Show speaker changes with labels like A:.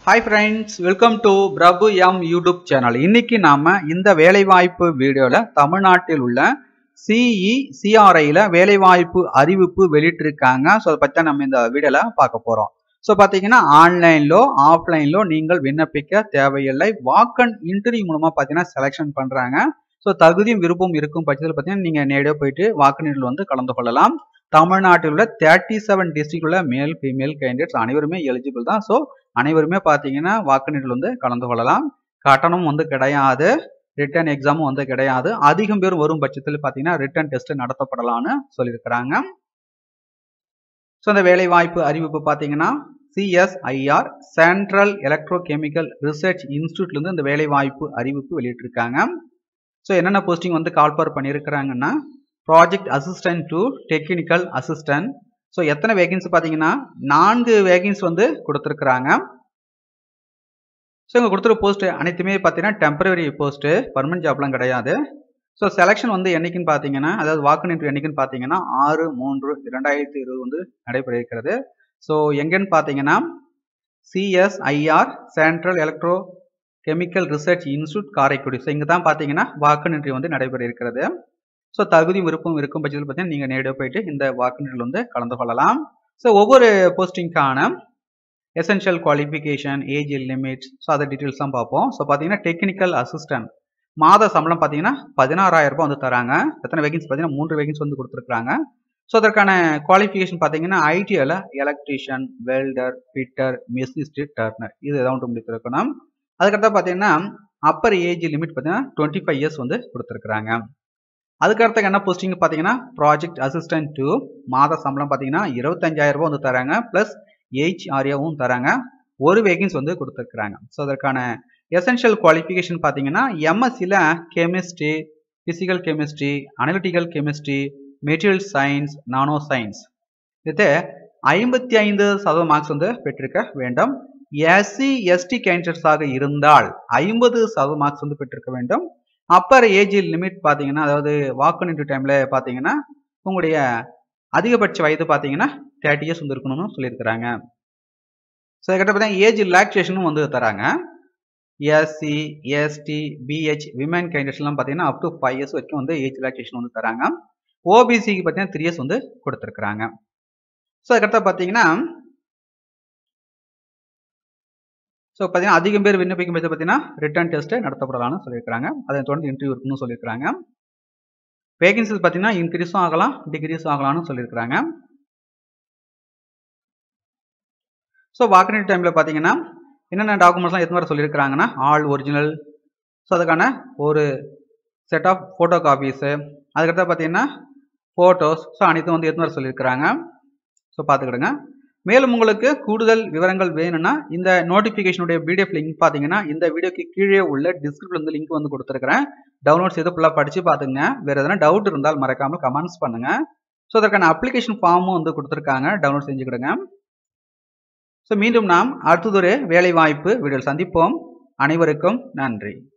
A: hi friends welcome to Prabhu M YouTube channel இன்னைக்கு நாம இந்த வேலைவாய்ப்பு வீடியோல தமிழ்நாட்டில் உள்ள சிஇ சிஆர்ஐல வேலைவாய்ப்பு அறிவிப்பு வெளியிட்டிருக்காங்க ஸோ அதை பற்றி நம்ம இந்த வீடியோல பார்க்க போறோம் ஸோ பார்த்தீங்கன்னா ஆன்லைன்லோ ஆஃப்லைன்லோ நீங்கள் விண்ணப்பிக்க தேவையில்லை வாக்கன் இன்டர்வியூ மூலமா பார்த்தீங்கன்னா செலெக்ஷன் பண்றாங்க ஸோ தகுதியும் விருப்பம் இருக்கும் பட்சத்தில் பார்த்தீங்கன்னா நீங்கள் நேரடியாக போயிட்டு வாக்குநீரில் வந்து கலந்து கொள்ளலாம் தமிழ்நாட்டில் உள்ள தேர்ட்டி செவன் டிஸ்ட்ரிக்ட் உள்ள மேல் ஃபீமேல் கேண்டிடேட்ஸ் அனைவருமே எலிஜிபிள் தான் ஸோ அனைவருமே பார்த்தீங்கன்னா வாக்குநீரில் வந்து கலந்து கொள்ளலாம் கட்டணம் வந்து கிடையாது ரிட்டன் எக்ஸாமும் வந்து கிடையாது அதிகம் பேர் வரும் பட்சத்தில் பார்த்தீங்கன்னா ரிட்டன் டெஸ்ட் நடத்தப்படலாம்னு சொல்லியிருக்கிறாங்க ஸோ இந்த வேலை வாய்ப்பு அறிவிப்பு பார்த்தீங்கன்னா CSIR central electrochemical research இன்ஸ்டியூட்லேருந்து இந்த வேலை வாய்ப்பு அறிவிப்பு வெளியிட்டிருக்காங்க ஸோ என்னென்ன போஸ்டிங் வந்து கால்பார் பண்ணியிருக்கிறாங்கன்னா project assistant to technical assistant so எத்தனை வேகன்சி பார்த்தீங்கன்னா நான்கு வேகன்சி வந்து கொடுத்துருக்குறாங்க ஸோ இங்கே கொடுத்துருக்க போஸ்ட் அனைத்துமே பார்த்தீங்கன்னா டெம்பரரி போஸ்ட்டு பர்மனன்ட் ஜாப்லாம் கிடையாது ஸோ செலெக்ஷன் வந்து என்னைக்குன்னு பார்த்தீங்கன்னா அதாவது வாக்குநீட்டு என்னைக்குன்னு பார்த்தீங்கன்னா ஆறு மூன்று இரண்டாயிரத்தி இருபது வந்து நடைபெற இருக்கிறது ஸோ எங்கன்னு பார்த்தீங்கன்னா CSIR central electrochemical research institute Karaikudi so இங்கே தான் பார்த்தீங்கன்னா வாக்குநீட்டு வந்து நடைபெற இருக்கிறது ஸோ தகுதி விருப்பம் இருக்கும் பட்சத்தில் பார்த்தீங்கன்னா நீங்கள் நேரடியாக போயிட்டு இந்த வாக்குநீட்டில் வந்து கலந்து கொள்ளலாம் ஸோ ஒவ்வொரு போஸ்டிங்க்கான essential qualification age limits so அதை டீட்டெயில்ஸ் தான் பார்ப்போம் ஸோ பார்த்தீங்கன்னா டெக்னிக்கல் அசிஸ்டன்ட் மாத சம்பளம் பார்த்தீங்கன்னா பதினாறாயிரம் ரூபாய் வந்து தராங்க எத்தனை வேகன்ஸ் பார்த்தீங்கன்னா மூன்று வேகன்ஸ் வந்து கொடுத்துருக்காங்க ஸோ அதற்கான குவாலிஃபிகேஷன் பார்த்தீங்கன்னா ஐடியில் electrician welder fitter machinist turner இது எதாவது ஒன்று முடித்திருக்கணும் அதுக்கடுத்து பார்த்தீங்கன்னா அப்பர் ஏஜ் லிமிட் பார்த்தீங்கன்னா டுவெண்ட்டி ஃபைவ் இயர்ஸ் வந்து கொடுத்துருக்குறாங்க அதுக்கடுத்து என்ன போஸ்டிங் பார்த்தீங்கன்னா ப்ராஜெக்ட் அசிஸ்டன்ட் டூ மாத சம்பளம் பார்த்தீங்கன்னா இருபத்தஞ்சாயிரம் ரூபாய் வந்து தராங்க ப்ளஸ் ஏஹ்ஆர்ஏவும் தராங்க ஒரு வேகன்ஸ் வந்து கொடுத்துருக்குறாங்க ஸோ அதற்கான எசென்ஷியல் குவாலிஃபிகேஷன் பார்த்தீங்கன்னா எம்எஸ்சியில் chemistry physical chemistry analytical chemistry material science nano science இது ஐம்பத்தி ஐந்து சதவீத மார்க்ஸ் வந்து பெற்றிருக்க வேண்டும் எஸ்சி எஸ்டி கேண்டிடேட்ஸாக இருந்தால் ஐம்பது சதவீத மார்க்ஸ் வந்து பெற்றிருக்க வேண்டும் அப்பர் ஏஜ் லிமிட் பார்த்தீங்கன்னா அதாவது வாக்குநீட்டு டைமில் பார்த்தீங்கன்னா உங்களுடைய அதிகபட்ச வயது பார்த்தீங்கன்னா தேர்ட்டி இயர்ஸ் வந்து இருக்கணும்னு சொல்லியிருக்கிறாங்க ஸோ கிட்ட பார்த்தீங்கன்னா ஏஜ் ரிலாக்ஸேஷனும் வந்து தராங்க எஸ்சி எஸ்டி பிஹெச் விமன் கேண்டிடேட்ஸ்லாம் பார்த்தீங்கன்னா அப் டு ஃபைவ் இயர்ஸ் வரைக்கும் வந்து ஏஜ் ரிலாக்ஸேஷன் வந்து தராங்க ஓபிசிக்கு பார்த்தீங்கன்னா த்ரீ இயர்ஸ் வந்து கொடுத்துருக்குறாங்க ஸோ அதுக்கடுத்த பார்த்தீங்கன்னா ஸோ பார்த்தீங்கன்னா அதிகம் பேர் விண்ணப்பிக்கும் போது பார்த்தீங்கன்னா ரிட்டர்ன் டெஸ்ட்டு நடத்தப்படலாம்னு சொல்லியிருக்காங்க அதை தொடர்ந்து இன்டர்வியூ இருக்குன்னு சொல்லியிருக்காங்க வேகன்சிஸ் பார்த்தீங்கன்னா இன்க்ரீஸும் ஆகலாம் டிக்ரீஸும் ஆகலாம்னு சொல்லியிருக்காங்க ஸோ வாக்குநீட்டு டைமில் பார்த்தீங்கன்னா என்னென்ன டாக்குமெண்ட்ஸ்லாம் எத்தனை மாதிரி சொல்லியிருக்கிறாங்கன்னா ஆல் ஒரிஜினல் ஸோ அதுக்கான ஒரு செட் ஆஃப் ஃபோட்டோ காப்பீஸு அதுக்கடுத்து பார்த்தீங்கன்னா ஃபோட்டோஸ் ஸோ அனைத்தும் வந்து எத்தனை மாதிரி சொல்லியிருக்கிறாங்க ஸோ பார்த்துக்கிடுங்க மேலும் உங்களுக்கு கூடுதல் விவரங்கள் வேணும்னா இந்த நோட்டிஃபிகேஷனுடைய பிடிஎஃப் லிங்க் பார்த்தீங்கன்னா இந்த வீடியோக்கு கீழே உள்ள டிஸ்கிரிப்ஷன் வந்து லிங்க் வந்து கொடுத்துருக்கிறேன் டவுன்லோட்ஸ் எது ஃபுல்லாக படித்து பார்த்துங்க வேறு எதனா டவுட் இருந்தால் மறக்காமல் கமெண்ட்ஸ் பண்ணுங்கள் ஸோ அதற்கான அப்ளிகேஷன் ஃபார்மும் வந்து கொடுத்துருக்காங்க டவுன்லோட் செஞ்சுக்கிடுங்க ஸோ மீண்டும் நாம் அடுத்ததொரு வேலை வாய்ப்பு வீடியோ சந்திப்போம் அனைவருக்கும் நன்றி